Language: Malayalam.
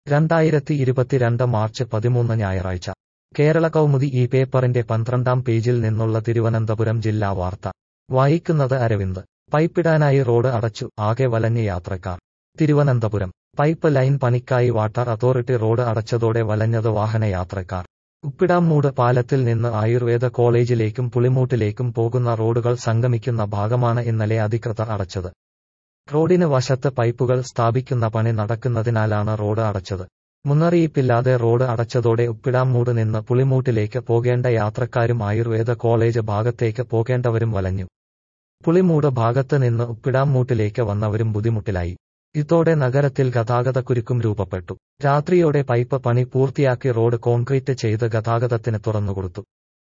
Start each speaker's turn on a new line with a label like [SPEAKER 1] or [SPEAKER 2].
[SPEAKER 1] രണ്ടായിരത്തി ഇരുപത്തിരണ്ട് മാർച്ച് പതിമൂന്ന് ഞായറാഴ്ച കേരള കൗമുദി ഈ പേപ്പറിന്റെ പന്ത്രണ്ടാം പേജിൽ നിന്നുള്ള തിരുവനന്തപുരം ജില്ലാ വാർത്ത വായിക്കുന്നത് അരവിന്ദ് പൈപ്പിടാനായി റോഡ് അടച്ചു ആകെ വലഞ്ഞ് യാത്രക്കാർ തിരുവനന്തപുരം പൈപ്പ് ലൈൻ പണിക്കായി വാട്ടർ അതോറിറ്റി റോഡ് അടച്ചതോടെ വലഞ്ഞത് വാഹനയാത്രക്കാർ ഉപ്പിടാംമൂട് പാലത്തിൽ നിന്ന് ആയുർവേദ കോളേജിലേക്കും പുളിമൂട്ടിലേക്കും പോകുന്ന റോഡുകൾ സംഗമിക്കുന്ന ഭാഗമാണ് ഇന്നലെ അധികൃതർ അടച്ചത് റോഡിന് വശത്ത് പൈപ്പുകൾ സ്ഥാപിക്കുന്ന പണി നടക്കുന്നതിനാലാണ് റോഡ് അടച്ചത് മുന്നറിയിപ്പില്ലാതെ റോഡ് അടച്ചതോടെ ഉപ്പിടാംമൂട് നിന്ന് പുളിമൂട്ടിലേക്ക് പോകേണ്ട യാത്രക്കാരും ആയുർവേദ കോളേജ് ഭാഗത്തേക്ക് പോകേണ്ടവരും വലഞ്ഞു പുളിമൂട് ഭാഗത്ത് നിന്ന് ഉപ്പിടാംമൂട്ടിലേക്ക് വന്നവരും ബുദ്ധിമുട്ടിലായി ഇതോടെ നഗരത്തിൽ ഗതാഗതക്കുരുക്കും രൂപപ്പെട്ടു രാത്രിയോടെ പൈപ്പ് പണി പൂർത്തിയാക്കി റോഡ് കോൺക്രീറ്റ് ചെയ്ത് ഗതാഗതത്തിന് തുറന്നുകൊടുത്തു